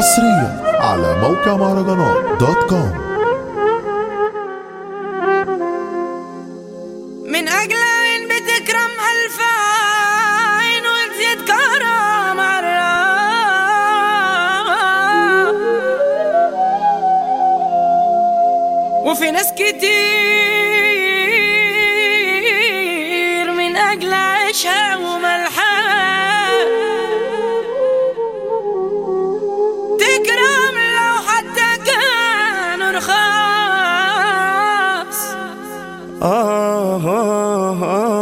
حصريا على موقع مهرجانات دوت كوم من أجل عين بتكرم ألف عين وتزيد كرم مرة وفي ناس كتير من أجل عيشها وملحها تكرم لو حتى كانوا رخاص آه آه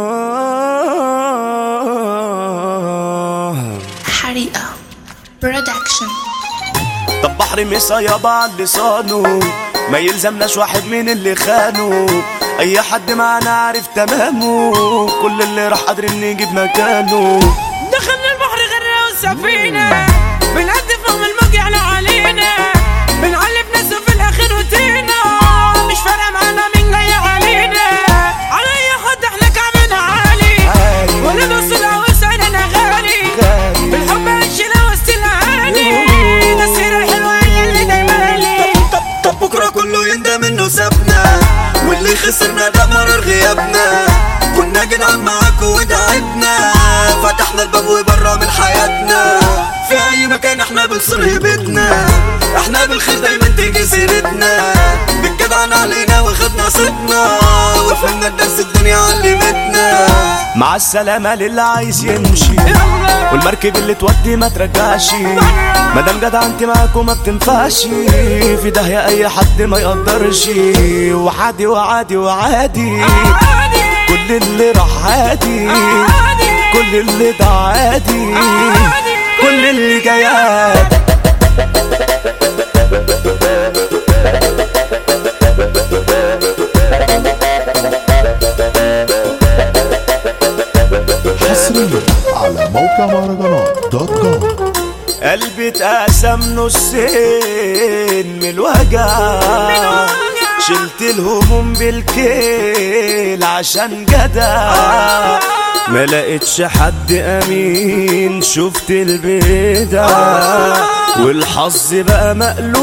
آه حريقة برودكشن طب بحر مسا يابا على لسانه ما يلزمناش واحد من اللي خانه اي حد معانا عارف تمامه كل اللي راح قادر نجيب مكانه دخلنا البحر غرة والسفينة بنقدم فوق الموج يعلى علينا بنعلب ناس وفي الآخر وتينا مش فارقة معانا مين جاي علينا على أي حد احنا كعبنا عالي عالي. ولا نوصل أو سعرنا غالي غالي. بالحب عيشنا وسط الأهالي ده السيرة الحلوة هي اللي دايما لي طب طب بكره كله يندم انه سابنا واللي خسرنا ده مرار غيابنا كنا جدعان معاكوا ودعتنا فتحنا الباب وبره من حياتنا في اي مكان احنا بنصر هيبتنا احنا بالخير دايما تيجي سيرتنا بالجدعان علينا واخدنا صيتنا وفهمنا الدرس الدنيا علمتنا مع السلامة للي عايز يمشي والمركب اللي تودي ما ترجعش مادام جدع انت معاكوا ما بتنفعش في داهية اي حد ما يقدرش وعادي وعادي وعادي كل اللي راح عادي كل اللي ده عادي كل اللي جاي عادي حصريا على موقع مهرجانات دوت كوم قلبي اتقسم نصين من الوجع شلت الهموم بالكيل عشان جدع ما لقيتش حد امين شفت البدع والحظ بقى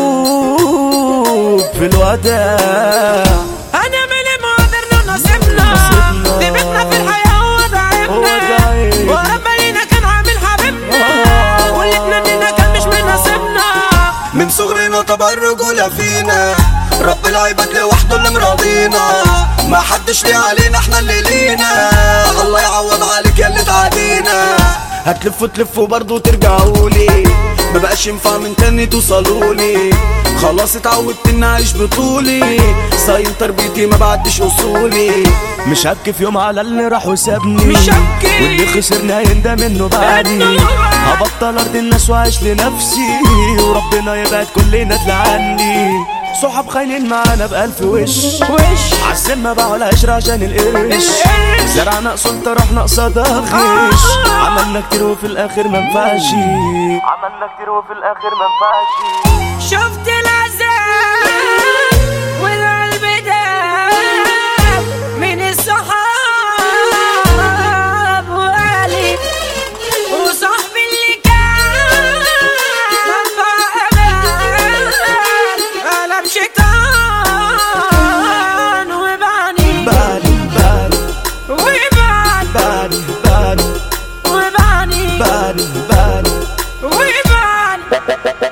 مقلوب في الوداع أنا ملي ما قدرنا نصيبنا نصيبنا. دي بيتنا في الحياة هو وضعفنا ضعيف. وربنا كان عامل حبيبنا آه. واللي اتمنينا كان مش من نصيبنا من صغرنا طبع الرجولة فينا رب العباد لوحده اللي مراضينا ما حدش ليه علينا احنا اللي لينا الله يعوض عليك يا اللي تعادينا هتلفوا تلفوا برضه ترجعولي ما بقاش ينفع من تاني توصلولي خلاص اتعودت اني اعيش بطولي صايم تربيتي ما بعدش اصولي مش هبكي في يوم على اللي راح وسابني مش هبكي. واللي خسرنا يندم انه بعدي إنه بعد. هبطل ارض الناس واعيش لنفسي وربنا يبعد كلنا تلعني صحاب خاينين معانا بألف وش وش عالسمة باعوا العشرة عشان القرش القرش. زرعنا قصنطة رحنا قصادها غش آه. عملنا كتير وفي الآخر منفعش عملنا كتير وفي الآخر منفعش شفت العذاب والقلب داب من الصحاب وقالي وصاحبي اللي كان منفع امان قلب شيطان وبعني بالي بالي وبعني بالي بالي وبعني بالي بالي وبعني